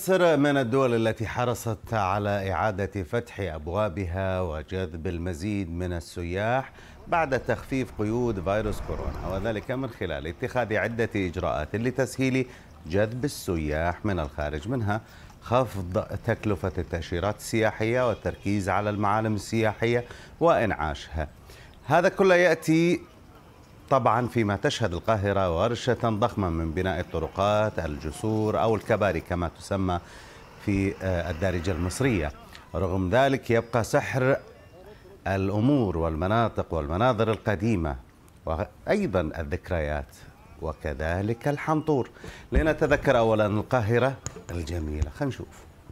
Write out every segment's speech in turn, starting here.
مصر من الدول التي حرصت على إعادة فتح أبوابها وجذب المزيد من السياح بعد تخفيف قيود فيروس كورونا وذلك من خلال اتخاذ عدة إجراءات لتسهيل جذب السياح من الخارج منها خفض تكلفة التأشيرات السياحية والتركيز على المعالم السياحية وإنعاشها هذا كله يأتي طبعا فيما تشهد القاهرة ورشة ضخمة من بناء الطرقات الجسور أو الكباري كما تسمى في الدارجة المصرية رغم ذلك يبقى سحر الأمور والمناطق والمناظر القديمة وأيضا الذكريات وكذلك الحنطور لنتذكر أولا القاهرة الجميلة خلينا نشوف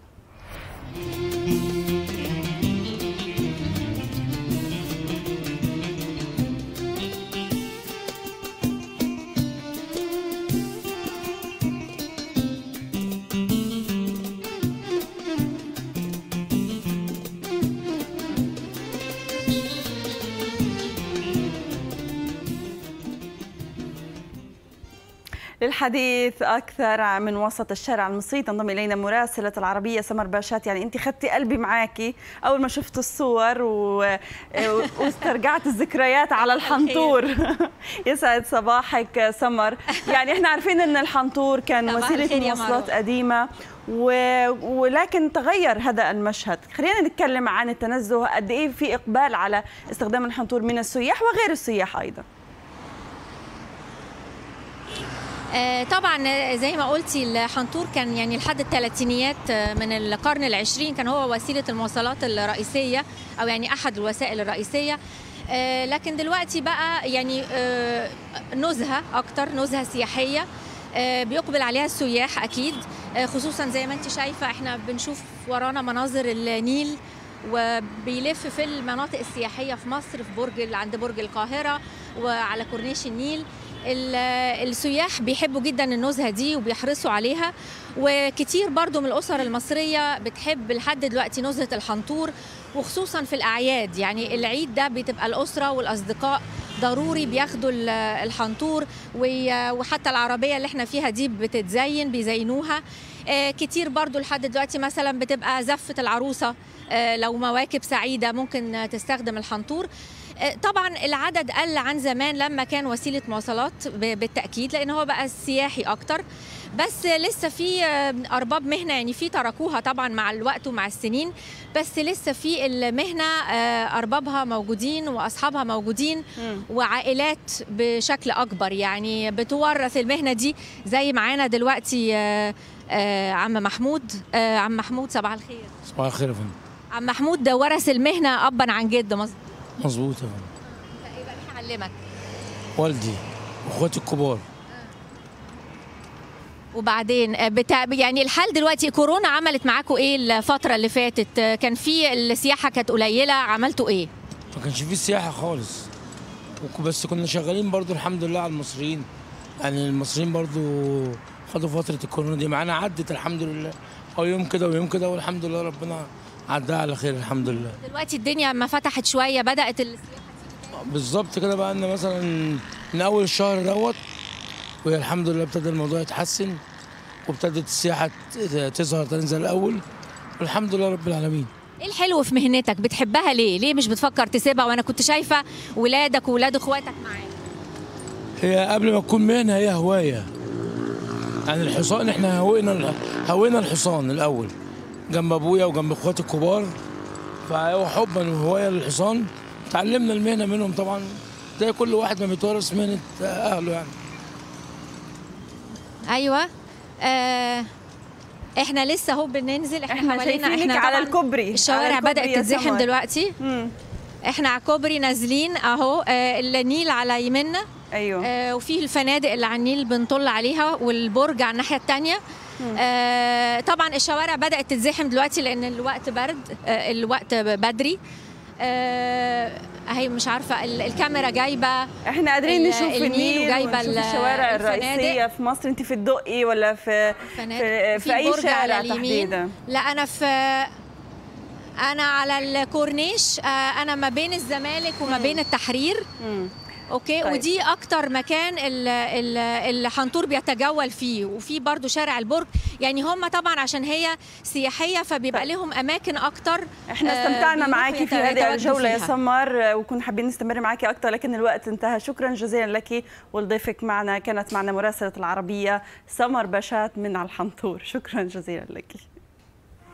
للحديث اكثر من وسط الشارع المصري تنضم الينا مراسله العربيه سمر باشات يعني انت خدتي قلبي معاكي اول ما شفت الصور و... واسترجعت الذكريات على الحنطور يسعد صباحك سمر يعني احنا عارفين ان الحنطور كان وسيله مواصلات قديمه و... ولكن تغير هذا المشهد خلينا نتكلم عن التنزه قد ايه في اقبال على استخدام الحنطور من السياح وغير السياح ايضا طبعا زي ما قلتي الحنطور كان يعني لحد الثلاثينيات من القرن العشرين كان هو وسيله المواصلات الرئيسيه او يعني احد الوسائل الرئيسيه لكن دلوقتي بقى يعني نزهه اكتر نزهه سياحيه بيقبل عليها السياح اكيد خصوصا زي ما انت شايفه احنا بنشوف ورانا مناظر النيل وبيلف في المناطق السياحيه في مصر في برج عند برج القاهره وعلى كورنيش النيل السياح بيحبوا جدا النزهه دي وبيحرصوا عليها وكتير برضو من الاسر المصريه بتحب لحد دلوقتي نزهه الحنطور وخصوصا في الاعياد يعني العيد ده بتبقى الاسره والاصدقاء ضروري بياخدوا الحنطور وحتى العربيه اللي احنا فيها دي بتتزين بيزينوها كتير برضو لحد دلوقتي مثلا بتبقى زفه العروسه لو مواكب سعيده ممكن تستخدم الحنطور طبعا العدد قل عن زمان لما كان وسيله مواصلات بالتاكيد لان هو بقى سياحي اكتر بس لسه في ارباب مهنه يعني في تركوها طبعا مع الوقت ومع السنين بس لسه في المهنه اربابها موجودين واصحابها موجودين وعائلات بشكل اكبر يعني بتورث المهنه دي زي معانا دلوقتي عم محمود عم محمود صباح الخير صباح الخير يا فندم عم محمود ده ورث المهنه ابا عن جد مظبوط مظبوط يا فندم انت ايه بقى مين علمك والدي واخواتي الكبار وبعدين بتاع يعني الحال دلوقتي كورونا عملت معاكم ايه الفتره اللي فاتت كان في السياحه كانت قليله عملتوا ايه ما كانش في سياحه خالص بس كنا شغالين برضو الحمد لله على المصريين يعني المصريين برضو خدوا فتره الكورونا دي معانا عدت الحمد لله او يوم كده ويوم كده والحمد لله ربنا عدها على خير الحمد لله دلوقتي الدنيا ما فتحت شويه بدات السياحه بالظبط كده بقى لنا مثلا من اول الشهر دوت والحمد لله ابتدى الموضوع يتحسن وابتدت السياحه تظهر تاني زي الاول والحمد لله رب العالمين ايه الحلو في مهنتك بتحبها ليه ليه مش بتفكر تسيبها وانا كنت شايفه ولادك وولاد اخواتك معاك هي قبل ما تكون مهنه هي هوايه يعني الحصان احنا هوينا هوينا الحصان الاول جنب ابويا وجنب اخواتي الكبار فهو حبا وهوايه للحصان تعلمنا المهنه منهم طبعا زي كل واحد ما بيتورث مهنه اهله يعني ايوه آه احنا لسه اهو بننزل احنا, احنا حوالينا احنا على الكوبري الشوارع بدات تتزحم دلوقتي مم. احنا على الكوبري نازلين اهو آه النيل على يمنا ايوه آه وفي الفنادق اللي على النيل بنطل عليها والبرج على الناحيه الثانيه آه طبعا الشوارع بدات تتزحم دلوقتي لان الوقت برد آه الوقت بدري آه هي مش عارفه الكاميرا جايبه احنا قادرين نشوف النيل وجايبه الشوارع الرئيسيه في مصر انت في الدقي ولا في في, في, في اي شارع تحديدا لا انا في انا على الكورنيش انا ما بين الزمالك وما بين التحرير اوكي طيب. طيب. ودي اكتر مكان ال- ال- الحنطور بيتجول فيه وفي برضو شارع البرج يعني هم طبعا عشان هي سياحيه فبيبقى طيب. لهم اماكن اكتر احنا آه، استمتعنا بيروحوا معاكي في يت- هذه يتواجدوا الجولة يا فيها. سمر وكنا حابين نستمر معاكي أكثر لكن الوقت انتهى شكرا جزيلا لك ولضيفك معنا كانت معنا مراسلة العربية سمر باشات من على الحنطور شكرا جزيلا لك